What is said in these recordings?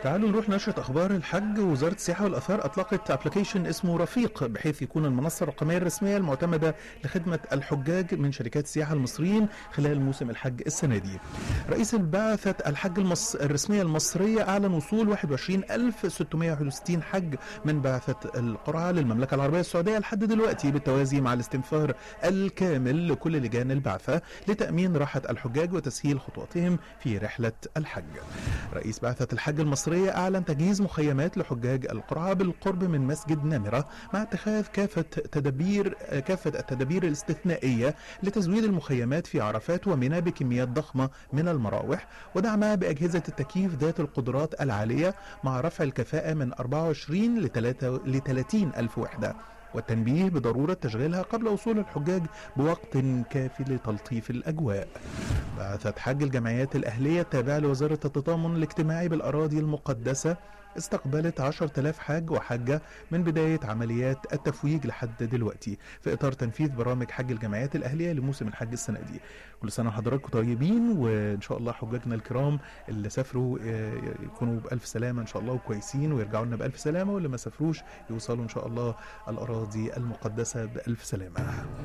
تعالوا نروح نشرة أخبار الحج وزارة السياحة والآثار أطلقت أبلكيشن اسمه رفيق بحيث يكون المنصة الرقمية الرسمية المعتمدة لخدمة الحجاج من شركات السياحة المصريين خلال موسم الحج السنة دي. رئيس البعثة الحج المص... الرسمية المصرية أعلن وصول 21661 حج من بعثة القرعة للمملكة العربية السعودية لحد دلوقتي بالتوازي مع الاستنفار الكامل لكل لجان البعثة لتأمين راحة الحجاج وتسهيل خطواتهم في رحلة الحج. رئيس بعثة الحج المصرية أعلن تجهيز مخيمات لحجاج القرعة بالقرب من مسجد نمرة مع اتخاذ كافة تدابير كافة التدابير الاستثنائية لتزويد المخيمات في عرفات ومنى بكميات ضخمة من المراوح ودعمها بأجهزة التكييف ذات القدرات العالية مع رفع الكفاءة من 24 ل 30 ألف وحدة والتنبيه بضرورة تشغيلها قبل وصول الحجاج بوقت كافي لتلطيف الأجواء بعثت حج الجمعيات الأهلية التابعة لوزارة التضامن الاجتماعي بالأراضي المقدسة استقبلت 10000 حاج وحجة من بداية عمليات التفويج لحد دلوقتي في إطار تنفيذ برامج حج الجمعيات الأهلية لموسم الحج السنة دي كل سنة وحضراتكم طيبين وإن شاء الله حجاجنا الكرام اللي سافروا يكونوا بألف سلامة إن شاء الله وكويسين ويرجعوا لنا بألف سلامة واللي ما سافروش يوصلوا إن شاء الله الأراضي المقدسة بألف سلامة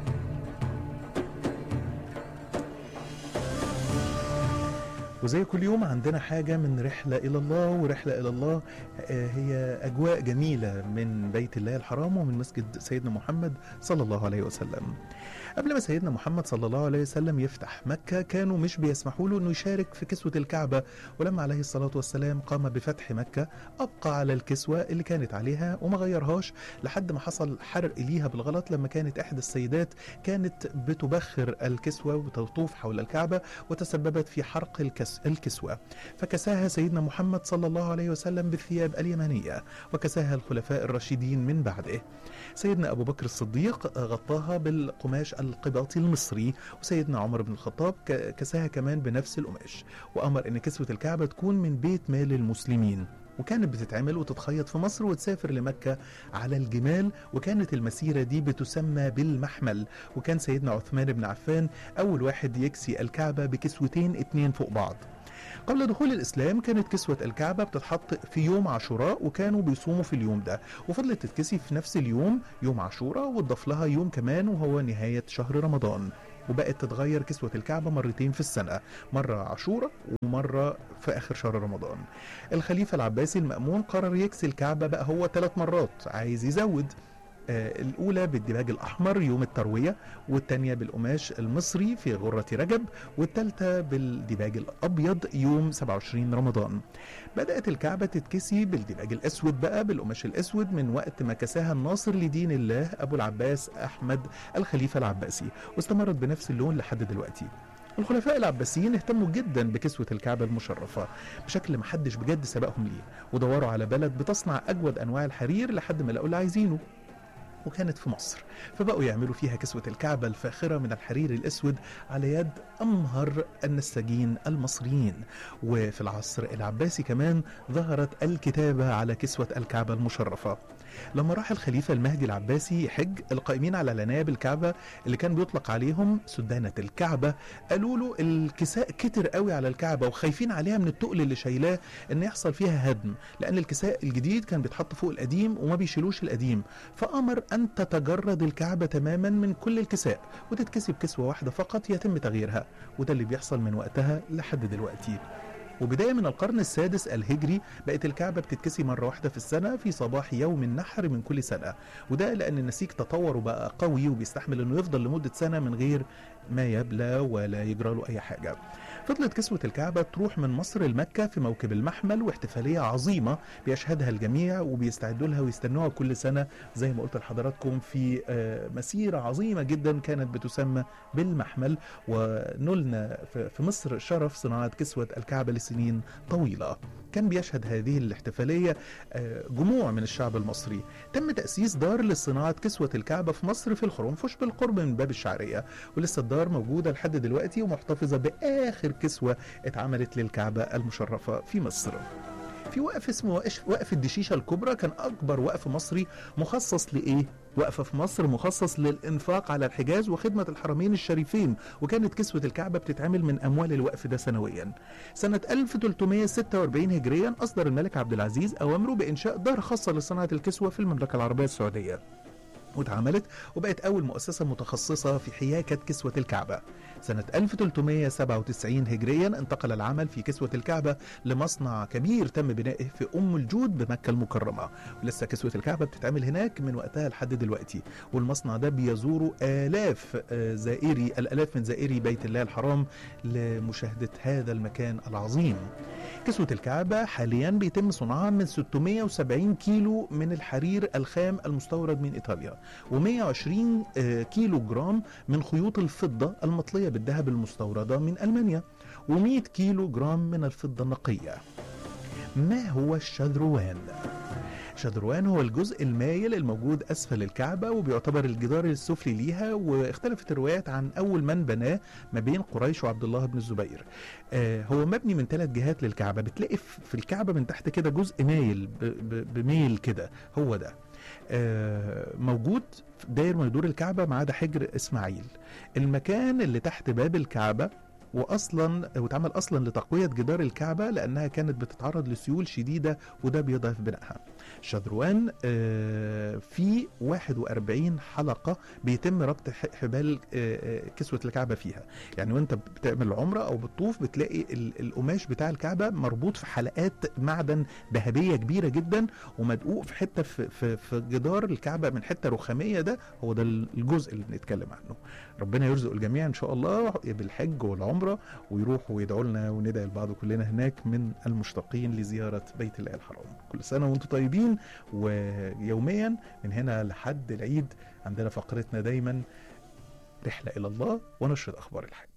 وزي كل يوم عندنا حاجة من رحلة إلى الله ورحلة إلى الله هي أجواء جميلة من بيت الله الحرام ومن مسجد سيدنا محمد صلى الله عليه وسلم قبل ما سيدنا محمد صلى الله عليه وسلم يفتح مكة كانوا مش بيسمحوا له انه يشارك في كسوة الكعبة ولما عليه الصلاة والسلام قام بفتح مكة أبقى على الكسوة اللي كانت عليها وما غيرهاش لحد ما حصل حرق ليها بالغلط لما كانت إحدى السيدات كانت بتبخر الكسوة وتطوف حول الكعبة وتسببت في حرق الكس الكسوة فكساها سيدنا محمد صلى الله عليه وسلم بالثياب اليمنية وكساها الخلفاء الراشدين من بعده سيدنا أبو بكر الصديق غطاها بالقماش القباطي المصري وسيدنا عمر بن الخطاب كساها كمان بنفس القماش وأمر أن كسوة الكعبة تكون من بيت مال المسلمين وكانت بتتعمل وتتخيط في مصر وتسافر لمكة على الجمال وكانت المسيرة دي بتسمى بالمحمل وكان سيدنا عثمان بن عفان أول واحد يكسي الكعبة بكسوتين اتنين فوق بعض قبل دخول الإسلام كانت كسوة الكعبة بتتحط في يوم عاشوراء وكانوا بيصوموا في اليوم ده وفضلت تتكسي في نفس اليوم يوم عاشوراء واتضاف لها يوم كمان وهو نهاية شهر رمضان وبقت تتغير كسوة الكعبة مرتين في السنة مرة عاشوراء ومرة في آخر شهر رمضان الخليفة العباسي المأمون قرر يكسي الكعبة بقى هو ثلاث مرات عايز يزود آه الأولى بالدباج الأحمر يوم التروية والتانية بالقماش المصري في غرة رجب والتالتة بالدباج الأبيض يوم 27 رمضان بدأت الكعبة تتكسي بالدباج الأسود بقى بالقماش الأسود من وقت ما كساها الناصر لدين الله أبو العباس أحمد الخليفة العباسي واستمرت بنفس اللون لحد دلوقتي الخلفاء العباسيين اهتموا جدا بكسوة الكعبة المشرفة بشكل محدش بجد سبقهم ليه ودوروا على بلد بتصنع أجود أنواع الحرير لحد ما لقوا اللي عايزينه وكانت في مصر فبقوا يعملوا فيها كسوة الكعبة الفاخرة من الحرير الأسود على يد أمهر النساجين المصريين وفي العصر العباسي كمان ظهرت الكتابة على كسوة الكعبة المشرفة لما راح الخليفة المهدي العباسي يحج القائمين على لناب الكعبة اللي كان بيطلق عليهم سدانة الكعبة قالوا له الكساء كتر قوي على الكعبة وخايفين عليها من التقل اللي شايلاه ان يحصل فيها هدم لان الكساء الجديد كان بيتحط فوق القديم وما بيشيلوش القديم فأمر أن تتجرد الكعبة تماما من كل الكساء وتتكسي بكسوة واحدة فقط يتم تغييرها وده اللي بيحصل من وقتها لحد دلوقتي وبداية من القرن السادس الهجري بقت الكعبة بتتكسي مرة واحدة في السنة في صباح يوم النحر من كل سنة وده لأن النسيج تطور وبقى قوي وبيستحمل أنه يفضل لمدة سنة من غير ما يبلى ولا يجرى له أي حاجة فضلت كسوة الكعبة تروح من مصر لمكة في موكب المحمل واحتفالية عظيمة بيشهدها الجميع وبيستعدوا لها ويستنوها كل سنة زي ما قلت لحضراتكم في مسيرة عظيمة جدا كانت بتسمى بالمحمل ونلنا في مصر شرف صناعة كسوة الكعبة لسنين طويلة كان بيشهد هذه الاحتفالية جموع من الشعب المصري تم تأسيس دار لصناعة كسوة الكعبة في مصر في الخرنفش بالقرب من باب الشعرية ولسه الدار موجودة لحد دلوقتي ومحتفظة بآخر كسوة اتعملت للكعبة المشرفة في مصر في وقف اسمه وقف وقف الدشيشه الكبرى كان اكبر وقف مصري مخصص لايه وقفه في مصر مخصص للانفاق على الحجاز وخدمه الحرمين الشريفين وكانت كسوه الكعبه بتتعمل من اموال الوقف ده سنويا سنه 1346 هجريا اصدر الملك عبد العزيز اوامره بانشاء دار خاصه لصناعه الكسوه في المملكه العربيه السعوديه واتعملت وبقت أول مؤسسة متخصصة في حياكة كسوة الكعبة سنة 1397 هجريا انتقل العمل في كسوة الكعبة لمصنع كبير تم بنائه في أم الجود بمكة المكرمة ولسه كسوة الكعبة بتتعمل هناك من وقتها لحد دلوقتي والمصنع ده بيزوره آلاف آه، زائري الآلاف من زائري بيت الله الحرام لمشاهدة هذا المكان العظيم كسوة الكعبة حاليا بيتم صنعها من 670 كيلو من الحرير الخام المستورد من إيطاليا و120 كيلو جرام من خيوط الفضة المطلية بالذهب المستوردة من ألمانيا و100 كيلو جرام من الفضة النقية ما هو الشذروان؟ شذروان هو الجزء المايل الموجود أسفل الكعبة وبيعتبر الجدار السفلي ليها واختلفت الروايات عن أول من بناه ما بين قريش وعبد الله بن الزبير آه هو مبني من ثلاث جهات للكعبة بتلاقي في الكعبة من تحت كده جزء مايل ب- ب- بميل كده هو ده آه موجود داير ما يدور الكعبة ما عدا حجر إسماعيل المكان اللي تحت باب الكعبة واصلا واتعمل اصلا لتقويه جدار الكعبه لانها كانت بتتعرض لسيول شديده وده بيضعف بنائها. شذروان آه، في 41 حلقه بيتم ربط ح- حبال آه، آه، كسوه الكعبه فيها، يعني وانت بتعمل عمره او بتطوف بتلاقي ال- القماش بتاع الكعبه مربوط في حلقات معدن ذهبيه كبيره جدا ومدقوق في حته في, في, في جدار الكعبه من حته رخاميه ده هو ده الجزء اللي بنتكلم عنه. ربنا يرزق الجميع ان شاء الله بالحج والعمره ويروحوا ويدعوا لنا وندعي لبعض كلنا هناك من المشتاقين لزياره بيت الله الحرام. كل سنه وانتم طيبين ويوميا من هنا لحد العيد عندنا فقرتنا دايما رحله الى الله ونشره اخبار الحج.